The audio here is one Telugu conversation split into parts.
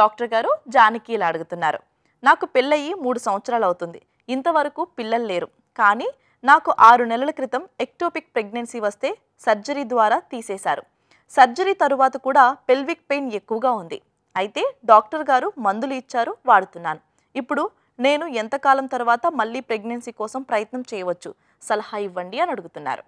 డాక్టర్ గారు జానకి ఇలా అడుగుతున్నారు నాకు పెళ్ళయి మూడు సంవత్సరాలు అవుతుంది ఇంతవరకు పిల్లలు లేరు కానీ నాకు ఆరు నెలల క్రితం ఎక్టోపిక్ ప్రెగ్నెన్సీ వస్తే సర్జరీ ద్వారా తీసేశారు సర్జరీ తరువాత కూడా పెల్విక్ పెయిన్ ఎక్కువగా ఉంది అయితే డాక్టర్ గారు మందులు ఇచ్చారు వాడుతున్నాను ఇప్పుడు నేను ఎంతకాలం తర్వాత మళ్ళీ ప్రెగ్నెన్సీ కోసం ప్రయత్నం చేయవచ్చు సలహా ఇవ్వండి అని అడుగుతున్నారు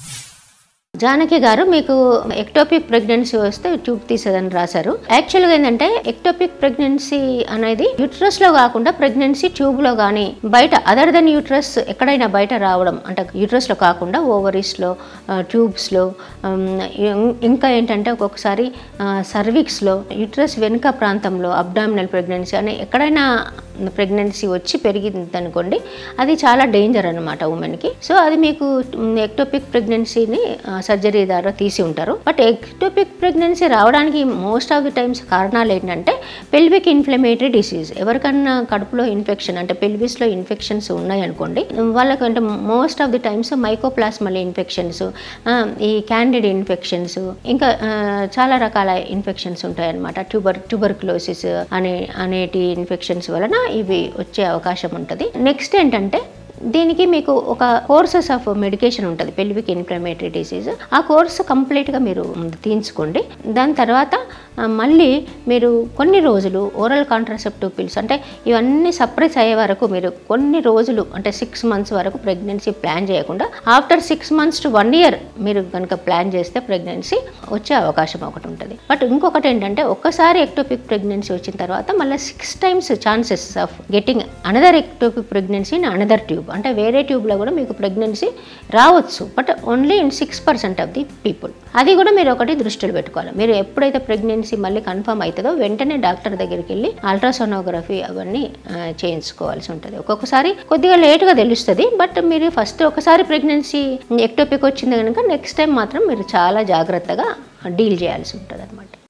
జానకి గారు మీకు ఎక్టోపిక్ ప్రెగ్నెన్సీ వస్తే ట్యూబ్ తీసేదని రాశారు యాక్చువల్గా ఏంటంటే ఎక్టోపిక్ ప్రెగ్నెన్సీ అనేది యూట్రస్ లో కాకుండా ప్రెగ్నెన్సీ ట్యూబ్ లో కానీ బయట అదర్ దెన్ యూట్రస్ ఎక్కడైనా బయట రావడం అంటే యూట్రస్ లో కాకుండా ఓవరీస్ లో ట్యూబ్స్ లో ఉమ్, ఇం- ఇంకా ఏంటంటే ఒక్కొక్కసారి సర్విక్స్ లో యూట్రస్ వెనుక ప్రాంతంలో అబ్డామినల్ ప్రెగ్నెన్సీ అని ఎక్కడైనా ప్రెగ్నెన్సీ వచ్చి పెరిగింది అనుకోండి అది చాలా డేంజర్ అనమాట ఉమెన్కి సో అది మీకు ఎక్టోపిక్ ప్రెగ్నెన్సీని సర్జరీ ద్వారా తీసి ఉంటారు బట్ ఎక్టోపిక్ ప్రెగ్నెన్సీ రావడానికి మోస్ట్ ఆఫ్ ది టైమ్స్ కారణాలు ఏంటంటే పెల్విక్ ఇన్ఫ్లమేటరీ డిసీజ్ ఎవరికన్నా కడుపులో ఇన్ఫెక్షన్ అంటే పెల్విస్లో ఇన్ఫెక్షన్స్ ఉన్నాయి అనుకోండి వాళ్ళకి అంటే most of the times mycoplasmal infections ఈ క్యాండిడ్ ఇన్ఫెక్షన్స్ ఇంకా ఆ, చాలా రకాల ఇన్ఫెక్షన్స్ ఉంటాయన్నమాట ట్యూబర్ ట్యూబర్క్లోసిస్ అనే అనేటి ఇన్ఫెక్షన్స్ వలన ఇవి వచ్చే అవకాశం ఉంటుంది నెక్స్ట్ ఏంటంటే దీనికి మీకు ఒక కోర్సెస్ ఆఫ్ మెడికేషన్ ఉంటుంది పెల్విక్ ఇన్ఫ్లమేటరీ డిసీజ్ ఆ కోర్స్ కంప్లీట్గా మీరు తీయించుకోండి దాని తర్వాత ఆ, మళ్ళీ మీరు కొన్ని రోజులు ఓరల్ కాంట్రాసెప్టివ్ పిల్స్ అంటే ఇవన్నీ సప్రెస్ అయ్యే వరకు మీరు కొన్ని రోజులు అంటే సిక్స్ మంత్స్ వరకు ప్రెగ్నెన్సీ ప్లాన్ చేయకుండా after six months to one year మీరు కనుక ప్లాన్ చేస్తే ప్రెగ్నెన్సీ వచ్చే అవకాశం ఒకటి ఉంటుంది బట్ ఇంకొకటి ఏంటంటే ఒక్కసారి ఎక్టోపిక్ ప్రెగ్నెన్సీ వచ్చిన తర్వాత మళ్ళీ six times chances of getting another ectopic pregnancy in another tube అంటే వేరే ట్యూబ్లో కూడా మీకు ప్రెగ్నెన్సీ రావచ్చు but only in six percent of the people అది కూడా మీరు ఒకటి దృష్టిలో పెట్టుకోవాలి మీరు ఎప్పుడైతే ప్రెగ్నెన్సీ మళ్ళీ కన్ఫర్మ్ అవుతుందో వెంటనే డాక్టర్ దగ్గరికి వెళ్ళి అల్ట్రాసోనోగ్రఫీ అవన్నీ ఆ, చేయించుకోవాల్సి ఉంటుంది ఒక్కొక్కసారి కొద్దిగా లేట్గా తెలుస్తుంది బట్ మీరు ఫస్ట్ ఒకసారి ప్రెగ్నెన్సీ ఎక్టోపిక్ వచ్చింది కనుక నెక్స్ట్ టైం మాత్రం మీరు చాలా జాగ్రత్తగా డీల్ చేయాల్సి ఉంటుంది అనమాట